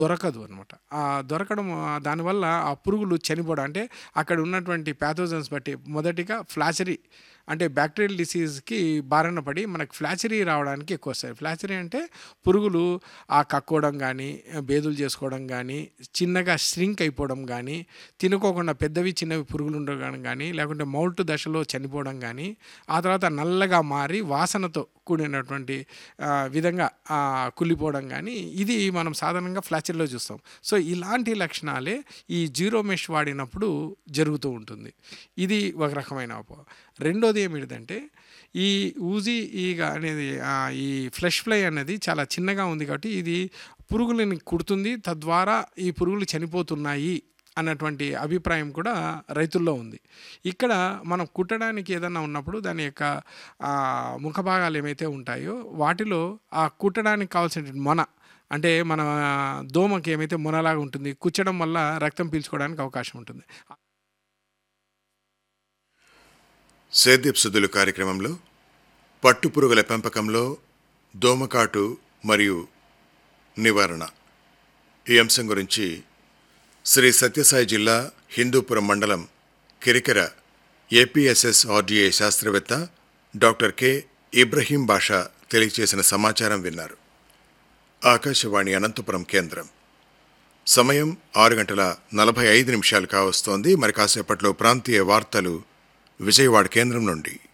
దొరకదు అనమాట ఆ దొరకడం ఆ, దానివల్ల ఆ పురుగులు చనిపోవడం అంటే అక్కడ ఉన్నటువంటి ప్యాథోజన్స్ బట్టి మొదటిగా ఫ్లాచరీ అంటే బ్యాక్టీరియల్ డిసీజ్కి బారిన పడి మనకు ఫ్లాచరీ రావడానికి ఎక్కువ వస్తాయి ఫ్లాచరీ అంటే పురుగులు ఆ కక్కోవడం కానీ బేదులు చేసుకోవడం కానీ చిన్నగా స్ట్రింక్ అయిపోవడం కానీ తినుకోకుండా పెద్దవి చిన్నవి పురుగులు ఉండడం కానీ లేకుంటే మౌల్ట్ దశలో చనిపోవడం కానీ ఆ తర్వాత నల్లగా మారి వాసనతో కూడినటువంటి ఆ, విధంగా ఆ, కుళ్ళిపోవడం కానీ ఇది మనం సాధారణంగా ఫ్లాచరీలో చూస్తాం సో ఇలాంటి లక్షణాలే ఈ జీరో మెష్ వాడినప్పుడు జరుగుతూ ఉంటుంది ఇది ఒక రకమైన అపో రెండోది ఏమిటంటే ఈ ఊజీ ఈగ అనేది ఆ, ఈ ఫ్లెష్ ఫ్లై అనేది చాలా చిన్నగా ఉంది కాబట్టి ఇది పురుగులని కుడుతుంది తద్వారా ఈ పురుగులు చనిపోతున్నాయి అన్నటువంటి అభిప్రాయం కూడా రైతుల్లో ఉంది ఇక్కడ మనం కుట్టడానికి ఏదన్నా ఉన్నప్పుడు దాని యొక్క ఆ, ముఖ భాగాలు ఏమైతే ఉంటాయో వాటిలో ఆ కుట్టడానికి కావాల్సిన మొన అంటే మన దోమకి ఏమైతే మొనలాగా ఉంటుంది కుచ్చడం వల్ల రక్తం పీల్చుకోవడానికి అవకాశం ఉంటుంది సేద్యపు సుద్దులు కార్యక్రమంలో పట్టుపురుగుల పెంపకంలో దోమకాటు మరియు నివారణ ఈ అంశం గురించి శ్రీ సత్యసాయి జిల్లా హిందూపురం మండలం కిరికెర ఏపీఎస్ఎస్ ఆర్డీఏ శాస్త్రవేత్త డాక్టర్ కె ఇబ్రహీం బాషా తెలియజేసిన సమాచారం విన్నారు ఆకాశవాణి అనంతపురం కేంద్రం సమయం ఆరు గంటల నలభై ఐదు నిమిషాలు కావస్తోంది మరి కాసేపట్లో ప్రాంతీయ వార్తలు విజయవాడ కేంద్రం నుండి